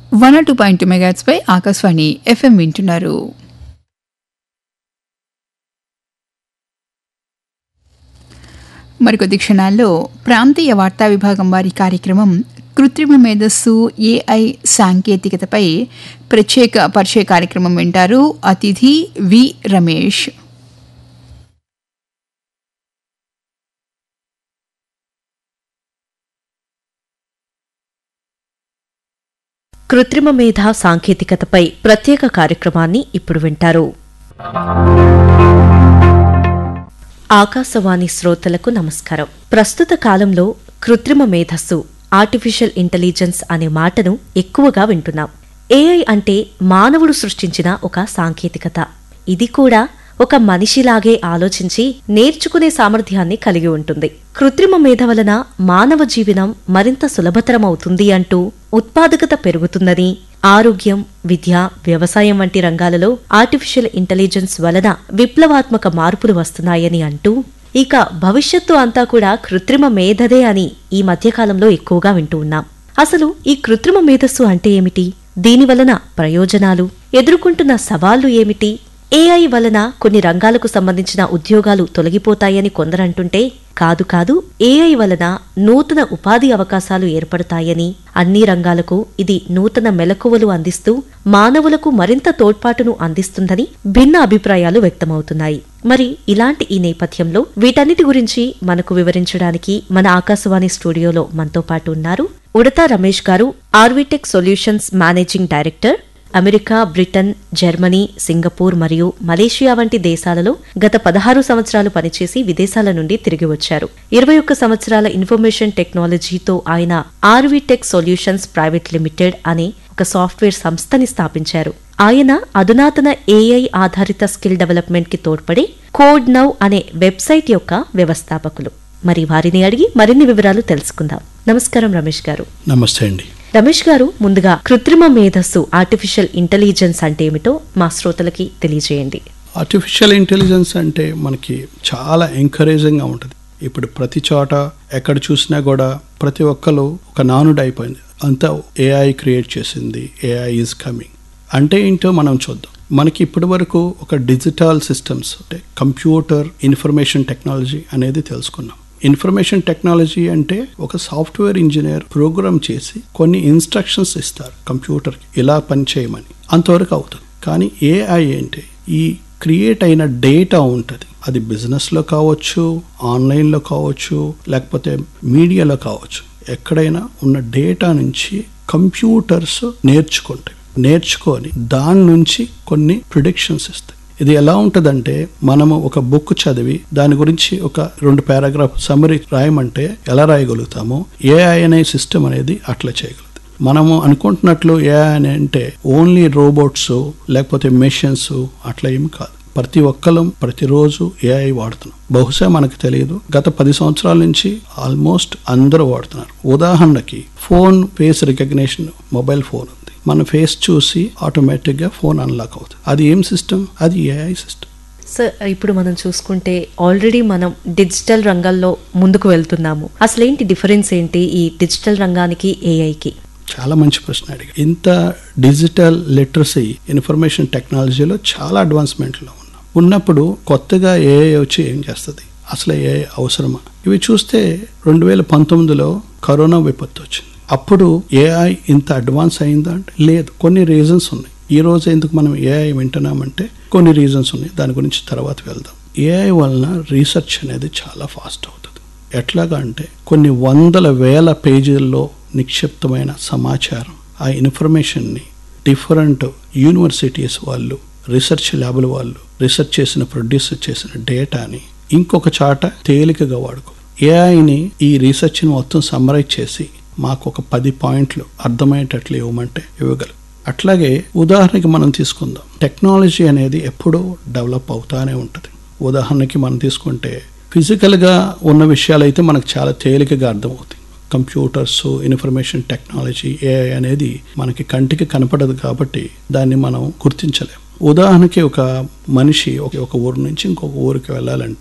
one two point two megahertz పై Akashvani FM వింటున్నారు మరికొద్ది క్షణాల్లో ప్రాంతీయ వార్తా విభాగం వారి కార్యక్రమం కృత్రిమ మేధస్సు ఏఐ సాంకేతికతపై ప్రత్యేక పరిచయ కార్యక్రమం వింటారు అతిథి వి రమేష్ కృత్రిమ మేధ సాంకేతికతపై ప్రత్యేక కార్యక్రమాన్ని ఇప్పుడు వింటారు ఆకాశవాణి శ్రోతలకు నమస్కారం ప్రస్తుత కాలంలో కృత్రిమ మేధస్సు ఆర్టిఫిషియల్ ఇంటెలిజెన్స్ అనే మాటను ఎక్కువగా వింటున్నాం ఏఐ అంటే మానవుడు సృష్టించిన ఒక సాంకేతికత ఇది కూడా ఒక మనిషిలాగే ఆలోచించి నేర్చుకునే సామర్థ్యాన్ని కలిగి ఉంటుంది కృత్రిమ మేధ వలన మానవ జీవనం మరింత సులభతరమవుతుంది అంటూ ఉత్పాదకత పెరుగుతుందని ఆరోగ్యం విద్య వ్యవసాయం వంటి రంగాలలో ఆర్టిఫిషియల్ ఇంటెలిజెన్స్ వలన విప్లవాత్మక మార్పులు వస్తున్నాయని అంటూ ఇక భవిష్యత్తు అంతా కూడా కృత్రిమ మేధదే అని ఈ మధ్యకాలంలో ఎక్కువగా వింటూ ఉన్నాం అసలు ఈ కృత్రిమ మేధస్సు అంటే ఏమిటి దీని వలన ప్రయోజనాలు ఎదుర్కొంటున్న సవాళ్లు ఏమిటి ఏఐ వలన కొన్ని రంగాలకు సంబంధించిన ఉద్యోగాలు తొలగిపోతాయని కొందరంటుంటే కాదు కాదు ఏఐ వలన నూతన ఉపాధి అవకాశాలు ఏర్పడతాయని అన్ని రంగాలకు ఇది నూతన మెలకువలు అందిస్తూ మానవులకు మరింత తోడ్పాటును అందిస్తుందని భిన్న అభిప్రాయాలు వ్యక్తమవుతున్నాయి మరి ఇలాంటి ఈ నేపథ్యంలో వీటన్నిటి గురించి మనకు వివరించడానికి మన ఆకాశవాణి స్టూడియోలో మనతో పాటు ఉన్నారు Udatha Ramesh garu Arvitech solutions managing director America Britain Germany Singapore మరియు మలేషియా వంటి దేశాలలో గత పదహారు సంవత్సరాలు పనిచేసి విదేశాల నుండి తిరిగి వచ్చారు ఇరవై ఒక్క సంవత్సరాల ఇన్ఫర్మేషన్ టెక్నాలజీతో ఆయన ఆర్వీటెక్ సొల్యూషన్స్ ప్రైవేట్ లిమిటెడ్ అనే ఒక సాఫ్ట్వేర్ సంస్థని స్థాపించారు ఆయన అధునాతన ఏఐ ఆధారిత స్కిల్ డెవలప్మెంట్ కి తోడ్పడి కోడ్ నౌ అనే వెబ్సైట్ యొక్క వ్యవస్థాపకులు మరి వారిని అడిగి మరిన్ని వివరాలు తెలుసుకుందాం నమస్కారం రమేష్ గారు నమస్తే అండి రమేష్ గారు ముందుగా కృత్రిమ మేధస్సు ఆర్టిఫిషియల్ ఇంటెలిజెన్స్ అంటే ఏమిటో మా శ్రోతలకి తెలియజేయండి ఆర్టిఫిషియల్ ఇంటెలిజెన్స్ అంటే మనకి చాలా ఎంకరేజింగ్గా ఉంటుంది ఇప్పుడు ప్రతి చోట ఎక్కడ చూసినా కూడా ప్రతి ఒక్కరు ఒక నానుడు అయిపోయింది అంతా ఏఐ క్రియేట్ చేసింది ఏఐ ఈజ్ కమింగ్ అంటే ఏంటో మనం చూద్దాం మనకి ఇప్పటి వరకు ఒక డిజిటల్ సిస్టమ్స్ అంటే కంప్యూటర్ ఇన్ఫర్మేషన్ టెక్నాలజీ అనేది తెలుసుకున్నాం ఇన్ఫర్మేషన్ టెక్నాలజీ అంటే ఒక సాఫ్ట్వేర్ ఇంజనీర్ ప్రోగ్రామ్ చేసి కొన్ని ఇన్స్ట్రక్షన్స్ ఇస్తారు కంప్యూటర్కి ఇలా పని చేయమని అంతవరకు అవుతుంది కానీ ఏఐ ఏంటి ఈ క్రియేట్ అయిన డేటా ఉంటుంది అది బిజినెస్లో కావచ్చు ఆన్లైన్లో కావచ్చు లేకపోతే మీడియాలో కావచ్చు ఎక్కడైనా ఉన్న డేటా నుంచి కంప్యూటర్స్ నేర్చుకుంటాయి నేర్చుకొని దాని నుంచి కొన్ని ప్రిడిక్షన్స్ ఇస్తాయి ఇది ఎలా ఉంటుందంటే మనము ఒక బుక్ చదివి దాని గురించి ఒక రెండు పారాగ్రాఫ్ సమరీ రాయమంటే ఎలా రాయగలుగుతామో ఏఐ అనే సిస్టమ్ అనేది అట్లా చేయగలుగుతాం మనము అనుకుంటున్నట్లు ఏఐ అని అంటే ఓన్లీ రోబోట్స్ లేకపోతే మెషిన్స్ అట్లా ఏమి కాదు ప్రతి ఒక్కరం ప్రతిరోజు ఏఐ వాడుతున్నాం బహుశా మనకు తెలియదు గత పది సంవత్సరాల నుంచి ఆల్మోస్ట్ అందరూ వాడుతున్నారు ఉదాహరణకి phone face recognition mobile phone ఉంది మన ఫేస్ చూసి ఆటోమేటిక్గా ఫోన్ అన్లాక్ అవుతుంది అది ఏం సిస్టమ్ అది ఏఐ సిస్టమ్ సార్ ఇప్పుడు మనం చూసుకుంటే ఆల్రెడీ మనం డిజిటల్ రంగంలో ముందుకు వెళ్తున్నాము అసలేంటి డిఫరెన్స్ ఏంటి ఈ డిజిటల్ రంగానికి ఏఐకి చాలా మంచి ప్రశ్న అడిగా ఇంత డిజిటల్ లిటరసీ ఇన్ఫర్మేషన్ టెక్నాలజీలో చాలా అడ్వాన్స్మెంట్లో ఉన్నాం ఉన్నప్పుడు కొత్తగా ఏఐ వచ్చి ఏం చేస్తుంది అసలు ఏఐ అవసరమా ఇవి చూస్తే రెండు వేల పంతొమ్మిదిలో కరోనా విపత్తు వచ్చింది అప్పుడు ఏఐ ఇంత అడ్వాన్స్ అయిందా అంటే లేదు కొన్ని రీజన్స్ ఉన్నాయి ఈ రోజు ఎందుకు మనం ఏఐ వింటున్నామంటే కొన్ని రీజన్స్ ఉన్నాయి దాని గురించి తర్వాత వెళ్దాం ఏఐ వలన రీసెర్చ్ అనేది చాలా ఫాస్ట్ అవుతుంది ఎట్లాగా అంటే కొన్ని వందల వేల పేజీల్లో నిక్షిప్తమైన సమాచారం ఆ ఇన్ఫర్మేషన్ని డిఫరెంట్ యూనివర్సిటీస్ వాళ్ళు రీసెర్చ్ ల్యాబుల వాళ్ళు రీసెర్చ్ చేసిన ప్రొడ్యూస్ చేసిన డేటాని ఇంకొక చాట తేలికగా వాడుకో ఏఐని ఈ రీసెర్చ్ని మొత్తం సమ్మరైజ్ చేసి మాకు ఒక పది పాయింట్లు అర్థమయ్యేటట్లు ఇవ్వమంటే ఇవ్వగలరు అట్లాగే ఉదాహరణకి మనం తీసుకుందాం టెక్నాలజీ అనేది ఎప్పుడూ డెవలప్ అవుతానే ఉంటుంది ఉదాహరణకి మనం తీసుకుంటే ఫిజికల్గా ఉన్న విషయాలు అయితే మనకు చాలా తేలికగా అర్థమవుతాయి కంప్యూటర్స్ ఇన్ఫర్మేషన్ టెక్నాలజీ ఏఐ అనేది మనకి కంటికి కనపడదు కాబట్టి దాన్ని మనం గుర్తించలేం ఉదాహరణకి ఒక మనిషి ఒక ఊరు నుంచి ఇంకొక ఊరికి వెళ్ళాలంటే